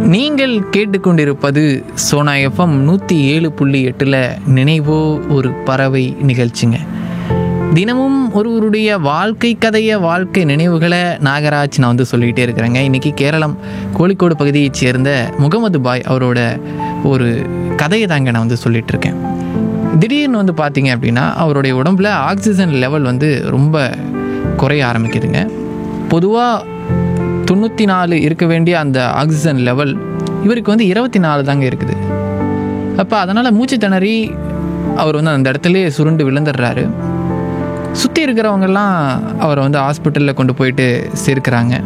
நீங்கள் கேட்டுக்கொண்டிருப்பது சோனா எஃப்எம் நூற்றி ஏழு புள்ளி எட்டில் நினைவோ ஒரு பறவை நிகழ்ச்சிங்க தினமும் ஒருவருடைய வாழ்க்கை கதையை வாழ்க்கை நினைவுகளை நாகராஜ் நான் வந்து சொல்லிகிட்டே இருக்கிறேங்க இன்றைக்கி கேரளம் கோழிக்கோடு பகுதியைச் சேர்ந்த முகமது பாய் அவரோட ஒரு கதையை தாங்க நான் வந்து சொல்லிட்டு இருக்கேன் திடீர்னு வந்து பார்த்தீங்க அப்படின்னா அவருடைய உடம்புல ஆக்சிஜன் லெவல் வந்து ரொம்ப குறைய ஆரம்பிக்குதுங்க பொதுவாக தொண்ணூற்றி நாலு இருக்க வேண்டிய அந்த ஆக்சிஜன் லெவல் இவருக்கு வந்து இருபத்தி நாலு தாங்க இருக்குது அப்போ அதனால் மூச்சு திணறி அவர் வந்து அந்த இடத்துலயே சுருண்டு விழுந்துடுறாரு சுற்றி இருக்கிறவங்கெல்லாம் அவரை வந்து ஹாஸ்பிட்டலில் கொண்டு போயிட்டு சேர்க்குறாங்க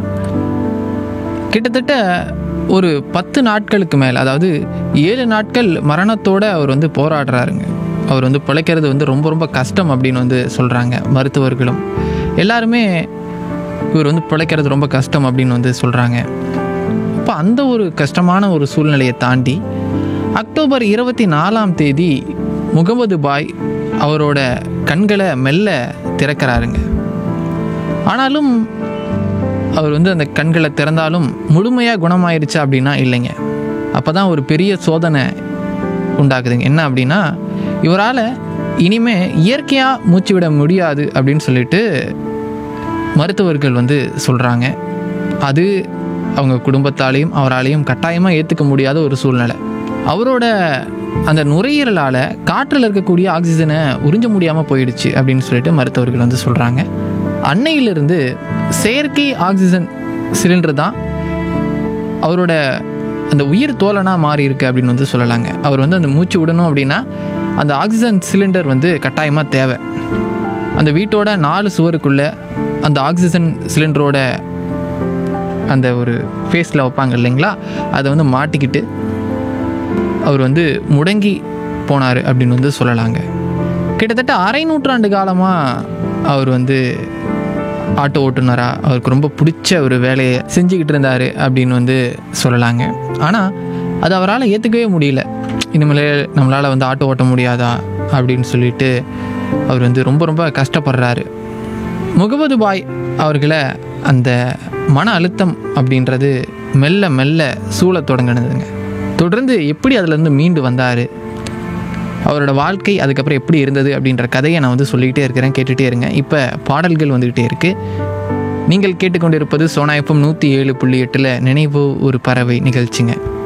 கிட்டத்தட்ட ஒரு பத்து நாட்களுக்கு மேலே அதாவது ஏழு நாட்கள் மரணத்தோட அவர் வந்து போராடுறாருங்க அவர் வந்து பிழைக்கிறது வந்து ரொம்ப ரொம்ப கஷ்டம் அப்படின்னு வந்து சொல்கிறாங்க மருத்துவர்களும் எல்லாருமே இவர் வந்து பிழைக்கிறது ரொம்ப கஷ்டம் அப்படின்னு வந்து சொல்கிறாங்க அப்போ அந்த ஒரு கஷ்டமான ஒரு சூழ்நிலையை தாண்டி அக்டோபர் இருபத்தி நாலாம் தேதி முகமது பாய் அவரோட கண்களை மெல்ல திறக்கிறாருங்க ஆனாலும் அவர் வந்து அந்த கண்களை திறந்தாலும் முழுமையாக குணமாயிருச்சா அப்படின்னா இல்லைங்க அப்போ தான் ஒரு பெரிய சோதனை உண்டாக்குதுங்க என்ன அப்படின்னா இவரால் இனிமே இயற்கையாக மூச்சு விட முடியாது அப்படின்னு சொல்லிட்டு மருத்துவர்கள் வந்து சொல்கிறாங்க அது அவங்க குடும்பத்தாலேயும் அவராலையும் கட்டாயமாக ஏற்றுக்க முடியாத ஒரு சூழ்நிலை அவரோட அந்த நுரையீரலால் காற்றில் இருக்கக்கூடிய ஆக்சிஜனை உறிஞ்ச முடியாமல் போயிடுச்சு அப்படின்னு சொல்லிட்டு மருத்துவர்கள் வந்து சொல்கிறாங்க அன்னையிலிருந்து செயற்கை ஆக்சிஜன் சிலிண்டர் தான் அவரோட அந்த உயிர் தோழனாக மாறி இருக்கு அப்படின்னு வந்து சொல்லலாங்க அவர் வந்து அந்த மூச்சு விடணும் அப்படின்னா அந்த ஆக்சிஜன் சிலிண்டர் வந்து கட்டாயமாக தேவை அந்த வீட்டோட நாலு சுவருக்குள்ளே அந்த ஆக்சிஜன் சிலிண்டரோட அந்த ஒரு ஃபேஸில் வைப்பாங்க இல்லைங்களா அதை வந்து மாட்டிக்கிட்டு அவர் வந்து முடங்கி போனார் அப்படின்னு வந்து சொல்லலாங்க கிட்டத்தட்ட அரை நூற்றாண்டு காலமாக அவர் வந்து ஆட்டோ ஓட்டுநராக அவருக்கு ரொம்ப பிடிச்ச ஒரு வேலையை செஞ்சுக்கிட்டு இருந்தார் அப்படின்னு வந்து சொல்லலாங்க ஆனால் அது அவரால் ஏற்றுக்கவே முடியல இனிமேல் நம்மளால் வந்து ஆட்டோ ஓட்ட முடியாதா அப்படின்னு சொல்லிட்டு அவர் வந்து ரொம்ப ரொம்ப கஷ்டப்படுறாரு முகமது பாய் அவர்களை அந்த மன அழுத்தம் அப்படின்றது மெல்ல மெல்ல சூழத் தொடங்கினதுங்க தொடர்ந்து எப்படி அதுலேருந்து மீண்டு வந்தார் அவரோட வாழ்க்கை அதுக்கப்புறம் எப்படி இருந்தது அப்படின்ற கதையை நான் வந்து சொல்லிக்கிட்டே இருக்கிறேன் கேட்டுகிட்டே இருங்க இப்போ பாடல்கள் வந்துக்கிட்டே இருக்குது நீங்கள் கேட்டுக்கொண்டிருப்பது சோனா எஃப்எம் நூற்றி ஏழு புள்ளி எட்டில் நினைவு ஒரு பறவை நிகழ்ச்சிங்க